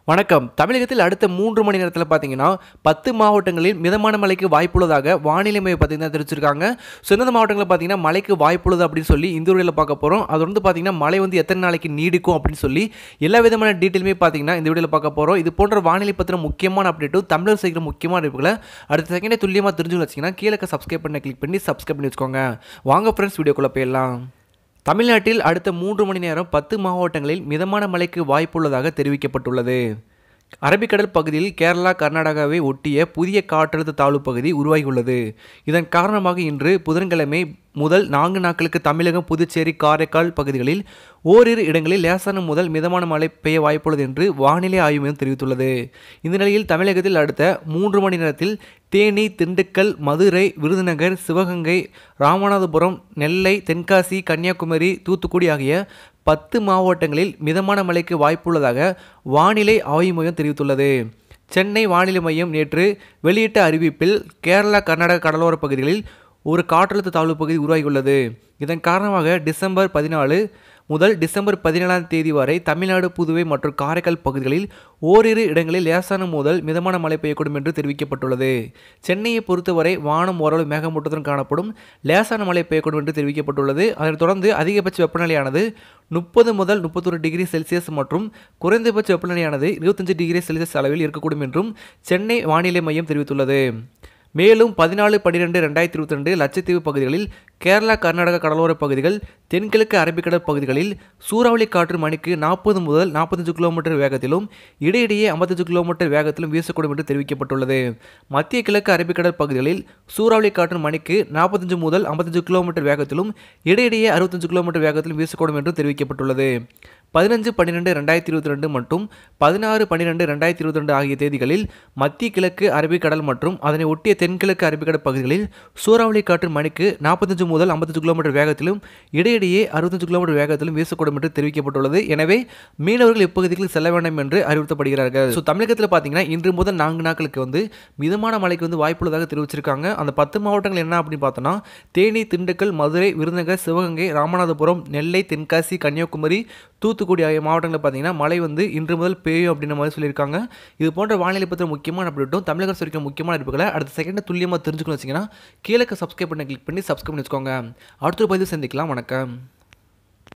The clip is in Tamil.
வணக்கம் தமிழகத்தில் அடுத்த மூன்று மணி நேரத்தில் பார்த்தீங்கன்னா பத்து மாவட்டங்களில் மிதமான மழைக்கு வாய்ப்புள்ளதாக வானிலை மையம் பார்த்தீங்கன்னா தெரிவிச்சிருக்காங்க ஸோ எந்தெந்த மாவட்டங்களில் பார்த்தீங்கன்னா மழைக்கு வாய்ப்புள்ளது அப்படின்னு சொல்லி இந்த வீடியோவில் பார்க்க போகிறோம் அது வந்து பார்த்தீங்கன்னா மழை வந்து எத்தனை நாளைக்கு நீடிக்கும் அப்படின்னு சொல்லி எல்லா விதமான டீட்டெயிலுமே பார்த்தீங்கன்னா இந்த வீடியோவில் பார்க்க போகிறோம் இது போன்ற வானிலை பற்றின முக்கியமான அப்டேட்டும் தமிழர் செய்கிற முக்கியமான அறிவிப்புகளை அடுத்த செகண்டே துல்லியமாக தெரிஞ்சுன்னு வச்சிங்கன்னா கீழே சப்ஸ்கிரைப் பண்ண கிளிக் பண்ணி சப்ஸ்கிரைப் பண்ணி வச்சுக்கோங்க வாங்க ஃப்ரெண்ட்ஸ் வீடியோக்குள்ளே போயிடலாம் தமிழ்நாட்டில் அடுத்த மூன்று மணி நேரம் பத்து மாவட்டங்களில் மிதமான மழைக்கு வாய்ப்புள்ளதாக தெரிவிக்கப்பட்டுள்ளது அரபிக்கடல் பகுதியில் கேரளா கர்நாடகாவை ஒட்டிய புதிய காற்றழுத்த தாழ்வு பகுதி உருவாகியுள்ளது இதன் காரணமாக இன்று புதன்கிழமை முதல் நான்கு நாட்களுக்கு தமிழகம் புதுச்சேரி காரைக்கால் பகுதிகளில் ஓரிரு இடங்களில் லேசான முதல் மிதமான மழை பெய்ய வாய்ப்புள்ளது என்று வானிலை ஆய்வு மையம் தெரிவித்துள்ளது இந்த நிலையில் தமிழகத்தில் அடுத்த மூன்று மணி நேரத்தில் தேனி திண்டுக்கல் மதுரை விருதுநகர் சிவகங்கை ராமநாதபுரம் நெல்லை தென்காசி கன்னியாகுமரி தூத்துக்குடி ஆகிய பத்து மாவட்டங்களில் மிதமான மழைக்கு வாய்ப்புள்ளதாக வானிலை ஆய்வு மையம் தெரிவித்துள்ளது சென்னை வானிலை மையம் நேற்று வெளியிட்ட அறிவிப்பில் கேரளா கர்நாடக கடலோர பகுதிகளில் ஒரு காற்றழுத்த தாழ்வு பகுதி உருவாகியுள்ளது இதன் காரணமாக டிசம்பர் பதினாலு முதல் டிசம்பர் பதினேழாம் தேதி வரை தமிழ்நாடு புதுவை மற்றும் காரைக்கால் பகுதிகளில் ஓரிரு இடங்களில் லேசான முதல் மிதமான மழை பெய்யக்கூடும் என்று தெரிவிக்கப்பட்டுள்ளது சென்னையை பொறுத்தவரை வானம் ஓரளவு மேகமூட்டத்துடன் காணப்படும் லேசான மழை பெய்யக்கூடும் என்று தெரிவிக்கப்பட்டுள்ளது அதனைத் தொடர்ந்து அதிகபட்ச வெப்பநிலையானது முப்பது முதல் முப்பத்தொரு டிகிரி செல்சியஸ் மற்றும் குறைந்தபட்ச வெப்பநிலையானது இருபத்தஞ்சு டிகிரி செல்சியஸ் அளவில் இருக்கக்கூடும் என்றும் சென்னை வானிலை மையம் தெரிவித்துள்ளது மேலும் பதினாலு பன்னிரெண்டு ரெண்டாயிரத்தி இருபத்தி ரெண்டு லட்சத்தீவு பகுதிகளில் கேரளா கர்நாடகா கடலோர பகுதிகள் தென்கிழக்கு அரபிக்கடல் பகுதிகளில் சூறாவளி காற்று மணிக்கு நாற்பது முதல் நாற்பத்தஞ்சு கிலோமீட்டர் வேகத்திலும் இடையிடையே ஐம்பத்தஞ்சு கிலோமீட்டர் வேகத்திலும் வீசக்கூடும் என்று தெரிவிக்கப்பட்டுள்ளது மத்திய கிழக்கு அரபிக்கடல் பகுதிகளில் சூறாவளி காற்று மணிக்கு நாற்பத்தஞ்சு முதல் ஐம்பத்தஞ்சு கிலோமீட்டர் வேகத்திலும் இடையிடையே அறுபத்தஞ்சு கிலோமீட்டர் வேகத்திலும் வீசக்கூடும் என்று தெரிவிக்கப்பட்டுள்ளது பதினஞ்சு பன்னிரெண்டு ரெண்டாயிரத்தி இருபத்தி ரெண்டு மற்றும் பதினாறு பன்னிரெண்டு ரெண்டாயிரத்தி இருபத்தி ரெண்டு ஆகிய தேதிகளில் மத்திய கிழக்கு அரபிக்கடல் மற்றும் அதனை ஒட்டிய தென்கிழக்கு அரபிக்கடல் பகுதிகளில் சூறாவளி காற்று மணிக்கு நாற்பத்தஞ்சு முதல் ஐம்பத்தஞ்சு கிலோமீட்டர் வேகத்திலும் இடையிடையே அறுபத்தஞ்சு கிலோமீட்டர் வேகத்திலும் வீசக்கூடும் என்று தெரிவிக்கப்பட்டுள்ளது எனவே மீனவர்கள் இப்பகுதிகளில் செல்ல வேண்டும் என்று அறிவுறுத்தப்படுகிறார்கள் ஸோ தமிழகத்தில் பார்த்தீங்கன்னா இன்று முதல் நான்கு நாட்களுக்கு வந்து மிதமான மழைக்கு வந்து வாய்ப்புள்ளதாக தெரிவிச்சிருக்காங்க அந்த பத்து மாவட்டங்கள் என்ன அப்படின்னு பார்த்தோன்னா தேனி திண்டுக்கல் மதுரை விருதுநகர் சிவகங்கை ராமநாதபுரம் நெல்லை தென்காசி கன்னியாகுமரி தூத்துக்குடி ஆகிய மாவட்டங்களில் பார்த்தீங்கன்னா மழை வந்து இன்று முதல் பெய்யும் அப்படின்ற மாதிரி சொல்லியிருக்காங்க இது போன்ற வானிலை பற்றி முக்கியமான அப்டேட்டும் தமிழக அரசு வரைக்கும் முக்கியமான அறிவிப்புகளை அடுத்த செகண்ட் துல்லியமாக தெரிஞ்சுக்கணும் வச்சிங்கன்னா கீழே சப்ஸ்கிரைப் பண்ணி கிளிக் பண்ணி சப்ஸ்கிரைப் பண்ணி வச்சுக்கோங்க அடுத்த பதிவு சந்திக்கலாம் வணக்கம்